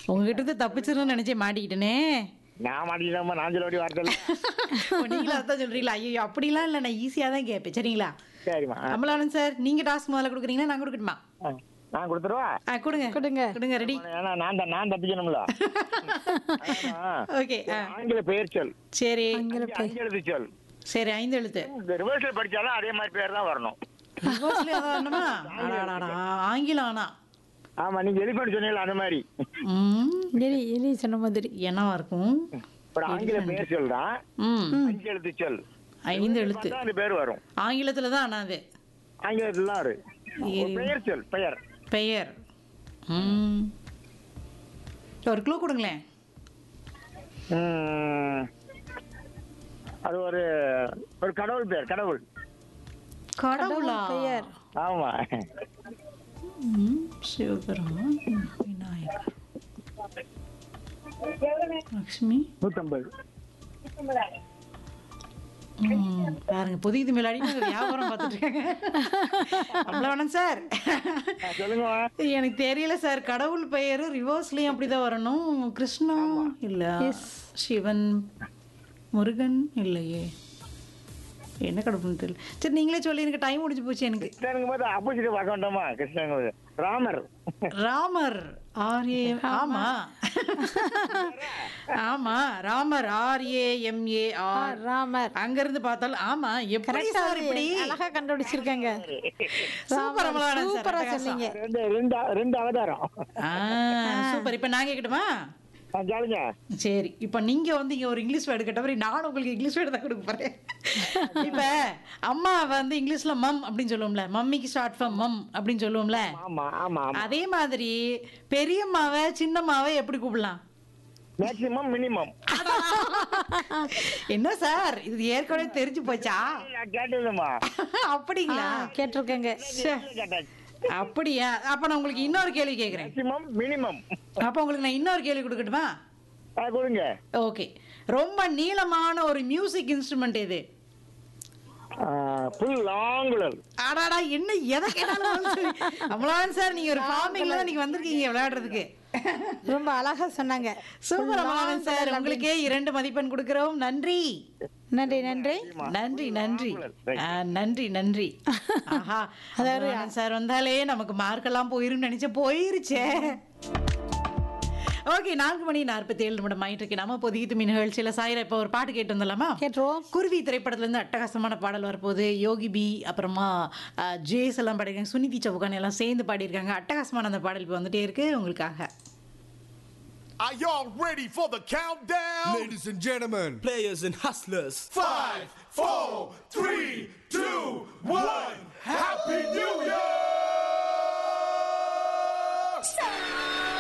உங்ககிட்ட இருந்து தப்பிச்சிடணும்னு நினைச்சே மாட்டிக்கிட்டேனே நான் மாட்டிக்கிட்டாம நான் சொல்ல வேண்டிய வார்த்தை இல்ல. ஓ, நீங்களும் அதான் சொல்றீங்களா ஐயோ அப்படிலாம் இல்லை நான் ஈஸியாக தான் கேட்பேன் சரிங்களா சரிம்மா ஆ. அமலானந்த் சார் நீங்க டாஸ்க் முதல்ல கொடுக்குறீங்களா நான் கொடுக்கட்டுமா ஆ. நான் கொடுத்துருவா ஆ கொடுங்க கொடுங்க. கொடுங்க ரெடி ஏன்னா நான் தான் நான் தப்பிக்கணும்ல ஆமா. ஓகே ஆ ஆங்கில பெயர் சொல் சரி ஆங்கில அஞ்சு- அஞ்சு எழுத்து சொல் சரி ஐந்து எழுத்து இந்த ரிவர்ஸ்ல படிச்சாலும் அதே மாதிரி பேர் தான் வரணும் ரிவர்ஸ்லயே அதான் வரணுமா அடாடாடா, ஆங்கிலம் ஆனா ஆமா நீங்க எலிபென்ட் சொன்னீங்களா அந்த மாதிரி ம் எலி எலி சொன்ன மாதிரி என்னவா இருக்கும் ஒரு ஆங்கில பெயர் சொல் தான் ம் அஞ்சு எழுத்து சொல் ஐந்து எழுத்து பார்த்தா அந்த பேர் வரும் ஆங்கிலத்துல தான் ஆனா அது ஆங்கிலத்துல தான் வரும் ஒரு பெயர் சொல் பெயர் பெயர் ம் ஒரு க்ளூ கொடுங்களேன் ம். அது ஒரு ஒரு கடவுள் பேர் கடவுள் கடவுளா பெயர் ஆமா ம், சிவபெருமான் ம், விநாயகர் லக்ஷ்மி நூத்தம்பது ம், பாருங்க புதியது மேலாடி நாங்க வியாபாரம் பார்த்துட்டு இருக்காங்க அவ்வளோவனம் சார் ஆ, சொல்லுங்க எனக்கு தெரியல சார் கடவுள் பெயர் ரிவர்ஸ்லயும் அப்படிதான் வரணும் கிருஷ்ணா இல்ல சிவன் முருகன் இல்லையே என்ன கடவுள்னு தெரியல சரி நீங்களே சொல்லி எனக்கு டைம் முடிஞ்சு போச்சு எனக்கு கிருஷ்ணனுங்க போது ஆப்போசிட் பார்க்க வேண்டாமா கிருஷ்ணனுங்க போது ராமர் ராமர் ஆர்ஏ ஆமா ஆமா Ramar RA MA R Ramar அங்க இருந்து பார்த்தாலும் ஆமா எப்படி கரெக்டா சார் இப்படி அழகா கண்டுபிடிச்சிருக்காங்க சூப்பர் அமலானந்த் சார் சூப்பரா அட்டகாசம். சொன்னீங்க ரெண்டு ரெண்டு ரெண்டு அவதாரம் ஆ, சூப்பர் இப்ப நான் கேட்கட்டுமா ஆ, கேளுங்க சரி இப்ப நீங்க வந்து இங்க ஒரு இங்கிலீஷ் வேர்டு கேட்ட மாதிரி நானும் உங்களுக்கு இங்கிலீஷ் வேர்டு தான் கொடுக்க போறேன் இப்ப அம்மா வந்து இங்கிலீஷ்ல மம் அப்படின்னு சொல்லுவோம்ல மம்மிக்கு ஸ்டார்ட் ஃப்ரம் மம் அப்படின்னு சொல்லுவோம்ல ஆமா ஆமா ஆமா அதே மாதிரி பெரியம்மாவை சின்னம்மாவை எப்படி கூப்பிடலாம் மேக்சிமம் மினிமம் என்ன சார் இது ஏற்கனவே தெரிஞ்சு போச்சா நான் கேட்டதுமா அப்படிங்களா கேட்டிருக்கேங்க கேட்டாச்சு அப்படியா அப்ப நான் உங்களுக்கு இன்னொரு கேள்வி கேக்குறேன் மேக்சிமம் மினிமம் அப்ப உங்களுக்கு நான் இன்னொரு கேள்வி கொடுக்கட்டுமா ஆ கொடுங்க ஓகே ரொம்ப நீளமான ஒரு மியூசிக் இன்ஸ்ட்ருமெண்ட் எது புல் லாங்குழல் ஆடாடா என்ன எதை கேட்டாலும் சரி. அமலான் சார் நீங்க ஒரு ஃபார்மிங்ல தான் நீங்க வந்திருக்கீங்க விளையாடுறதுக்கு ரொம்ப அழகா சொன்னாங்க சூப்பர் அமலான் சார் உங்களுக்கே இரண்டு மதிப்பெண் கொடுக்கிறோம் நன்றி நன்றி நன்றி நன்றி நன்றி ஆ, நன்றி நன்றி ஆஹா அமலான் சார் வந்தாலே நமக்கு மார்க் எல்லாம் போயிரும் நினைச்ச போயிருச்சே ஓகே நான்கு மணி நாற்பத்தி ஏழு நிமிடம் ஆயிட்டு இருக்கு நம்ம பொதிகித்து மீன் நிகழ்ச்சியில சாயிரா இப்போ ஒரு பாட்டு கேட்டு வந்துடலாமா கேட்டுருவோம் குருவி திரைப்படத்துல இருந்து அட்டகாசமான பாடல் வரப்போகுது யோகி பி அப்புறமா அஹ், ஜேஸ் எல்லாம் பாடிருக்காங்க சுனிதி சவுகான் எல்லாம் சேர்ந்து பாடியிருக்காங்க அட்டகாசமான அந்த பாடல் இப்போ வந்துட்டே இருக்கு உங்களுக்காக Are y'all ready for the countdown? Ladies and gentlemen, Players and hustlers. Five, four,